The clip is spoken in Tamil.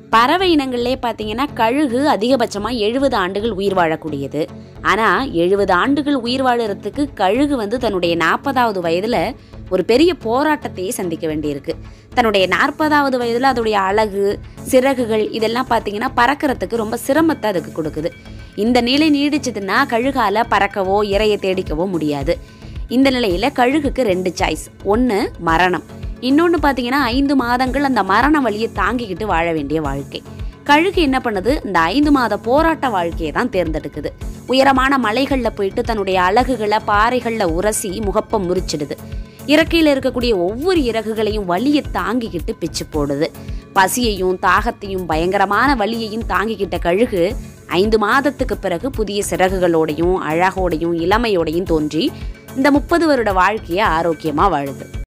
பறவை இனங்கள்லே பார்த்தீங்கன்னா கழுகு அதிகபட்சமாக எழுபது ஆண்டுகள் உயிர் வாழக்கூடியது ஆனால் எழுபது ஆண்டுகள் உயிர் வாழறதுக்கு கழுகு வந்து தன்னுடைய நாற்பதாவது வயதில் ஒரு பெரிய போராட்டத்தையே சந்திக்க வேண்டியிருக்கு தன்னுடைய நாற்பதாவது வயதில் அதோடைய அழகு சிறகுகள் இதெல்லாம் பார்த்தீங்கன்னா பறக்கிறதுக்கு ரொம்ப சிரமத்தை அதுக்கு கொடுக்குது இந்த நிலை நீடிச்சதுன்னா கழுகால பறக்கவோ இரையை தேடிக்கவோ முடியாது இந்த நிலையில் கழுகுக்கு ரெண்டு சாய்ஸ் ஒன்று மரணம் இன்னொன்று பார்த்தீங்கன்னா ஐந்து மாதங்கள் அந்த மரண வழியை தாங்கிக்கிட்டு வாழ வேண்டிய வாழ்க்கை கழுகு என்ன பண்ணுது இந்த ஐந்து மாத போராட்ட வாழ்க்கையை தான் தேர்ந்தெடுக்குது உயரமான மலைகளில் போயிட்டு தன்னுடைய அலகுகளை பாறைகளில் உரசி முகப்பம் முறிச்சிடுது இறக்கையில் இருக்கக்கூடிய ஒவ்வொரு இறகுகளையும் வலியை தாங்கிக்கிட்டு பிச்சு போடுது பசியையும் தாகத்தையும் பயங்கரமான வலியையும் தாங்கிக்கிட்ட கழுகு ஐந்து மாதத்துக்கு பிறகு புதிய சிறகுகளோடையும் அழகோடையும் இளமையோடையும் தோன்றி இந்த முப்பது வருட வாழ்க்கையை ஆரோக்கியமாக வாழுது